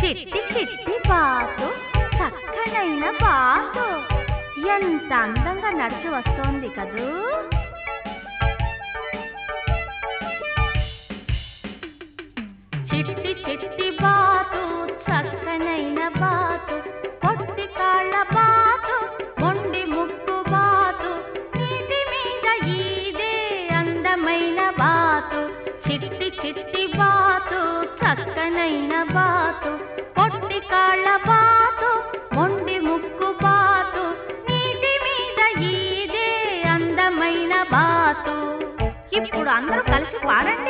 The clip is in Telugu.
చిట్టి చిట్టి బాతు చక్కనైన బాతు ఎంత అందంగా నడిచి వస్తోంది కదూ చిట్టి చిట్టి బాతు చక్కనైన బాతు పొట్టి కాళ్ళ బాతు మొండి ముక్కు బాతు నీటి మీద ఈదే అందమైన బాతు చిట్టి చిట్టి బాతు చక్కనైన బాతు పొట్టి కాళ్ళ బాతు మొండి ముక్కు బాతు నీటి మీద ఈదే అందమైన బాతు ఇప్పుడు అందరూ కలిసి పాడండి